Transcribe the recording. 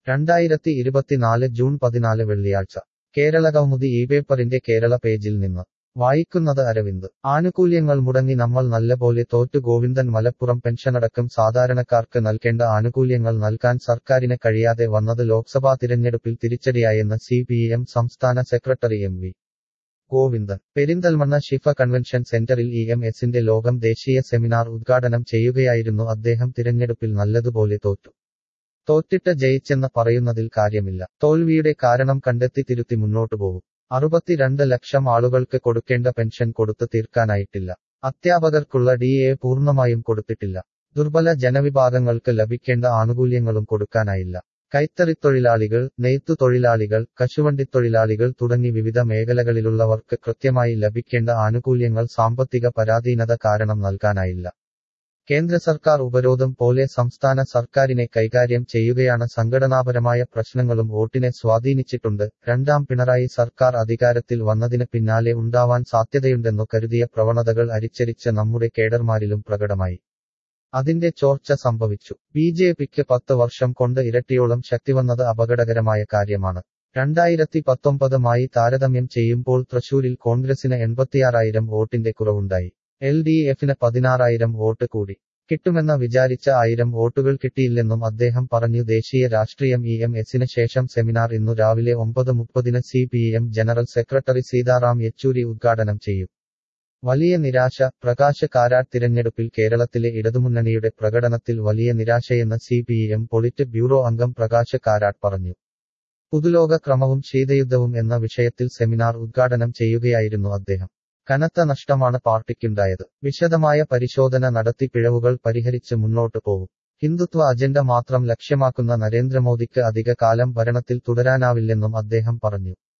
രണ്ടായിരത്തി ഇരുപത്തിനാല് ജൂൺ പതിനാല് വെള്ളിയാഴ്ച കേരളകൗമുദി ഈ പേപ്പറിന്റെ കേരള പേജിൽ നിന്ന് വായിക്കുന്നത് അരവിന്ദ് ആനുകൂല്യങ്ങൾ മുടങ്ങി നമ്മൾ നല്ലപോലെ തോറ്റു ഗോവിന്ദൻ മലപ്പുറം പെൻഷനടക്കം സാധാരണക്കാർക്ക് നൽകേണ്ട ആനുകൂല്യങ്ങൾ നൽകാൻ സർക്കാരിന് കഴിയാതെ വന്നത് ലോക്സഭാ തിരഞ്ഞെടുപ്പിൽ തിരിച്ചടിയായെന്ന് സി പി എം സംസ്ഥാന secretary M V Govindan Perinthalmanna Shifa convention സെന്ററിൽ ഇ എം എസിന്റെ ലോകം ദേശീയ സെമിനാർ ഉദ്ഘാടനം ചെയ്യുകയായിരുന്നു അദ്ദേഹം തിരഞ്ഞെടുപ്പിൽ നല്ലതുപോലെ തോറ്റു തോറ്റിട്ട് ജയിച്ചെന്ന് പറയുന്നതിൽ കാര്യമില്ല തോൽവിയുടെ കാരണം കണ്ടെത്തി തിരുത്തി മുന്നോട്ടു പോകും അറുപത്തിരണ്ട് ലക്ഷം ആളുകൾക്ക് കൊടുക്കേണ്ട പെൻഷൻ കൊടുത്തു തീർക്കാനായിട്ടില്ല അധ്യാപകർക്കുള്ള ഡി എ പൂർണ്ണമായും കൊടുത്തിട്ടില്ല ദുർബല ജനവിഭാഗങ്ങൾക്ക് ലഭിക്കേണ്ട ആനുകൂല്യങ്ങളും കൊടുക്കാനായില്ല കൈത്തറിത്തൊഴിലാളികൾ നെയ്ത്തു തൊഴിലാളികൾ കശുവണ്ടിത്തൊഴിലാളികൾ തുടങ്ങി വിവിധ മേഖലകളിലുള്ളവർക്ക് കൃത്യമായി ലഭിക്കേണ്ട ആനുകൂല്യങ്ങൾ സാമ്പത്തിക പരാധീനത കാരണം നൽകാനായില്ല കേന്ദ്ര സർക്കാർ ഉപരോധം പോലെ സംസ്ഥാന സർക്കാരിനെ കൈകാര്യം ചെയ്യുകയാണ് സംഘടനാപരമായ പ്രശ്നങ്ങളും വോട്ടിനെ സ്വാധീനിച്ചിട്ടുണ്ട് രണ്ടാം പിണറായി സർക്കാർ അധികാരത്തിൽ വന്നതിന് പിന്നാലെ ഉണ്ടാവാൻ സാധ്യതയുണ്ടെന്നു കരുതിയ പ്രവണതകൾ അരിച്ചരിച്ച നമ്മുടെ കേഡർമാരിലും പ്രകടമായി അതിന്റെ ചോർച്ച സംഭവിച്ചു ബി ജെ പിക്ക് പത്ത് വർഷം കൊണ്ട് ഇരട്ടിയോളം ശക്തിവന്നത് അപകടകരമായ കാര്യമാണ് രണ്ടായിരത്തി പത്തൊമ്പതുമായി താരതമ്യം ചെയ്യുമ്പോൾ തൃശൂരിൽ കോൺഗ്രസിന് എൺപത്തിയാറായിരം വോട്ടിന്റെ കുറവുണ്ടായി എൽ ഡി എഫിന് പതിനാറായിരം വോട്ട് കൂടി കിട്ടുമെന്ന് വിചാരിച്ച ആയിരം വോട്ടുകൾ കിട്ടിയില്ലെന്നും അദ്ദേഹം പറഞ്ഞു ദേശീയ രാഷ്ട്രീയം ഇ എം എസിന് ശേഷം സെമിനാർ ഇന്നു രാവിലെ ഒമ്പത് മുപ്പതിന് C P M general secretary Sitaram Yechury ഉദ്ഘാടനം ചെയ്യും വലിയ നിരാശ പ്രകാശ് കാരാട്ട് തിരഞ്ഞെടുപ്പിൽ കേരളത്തിലെ ഇടതുമുന്നണിയുടെ പ്രകടനത്തിൽ വലിയ നിരാശയെന്ന് C P M polit bureau അംഗം പ്രകാശ് കാരാട്ട് പറഞ്ഞു പുതുലോക ക്രമവും ശീതയുദ്ധവും എന്ന വിഷയത്തിൽ സെമിനാർ ഉദ്ഘാടനം ചെയ്യുകയായിരുന്നു അദ്ദേഹം കനത്ത നഷ്ടമാണ് പാർട്ടിക്കുണ്ടായത് വിശദമായ പരിശോധന നടത്തി പിഴവുകൾ പരിഹരിച്ച് മുന്നോട്ടു പോകും ഹിന്ദുത്വ അജണ്ട മാത്രം ലക്ഷ്യമാക്കുന്ന നരേന്ദ്രമോദിക്ക് അധിക കാലം ഭരണത്തിൽ തുടരാനാവില്ലെന്നും അദ്ദേഹം പറഞ്ഞു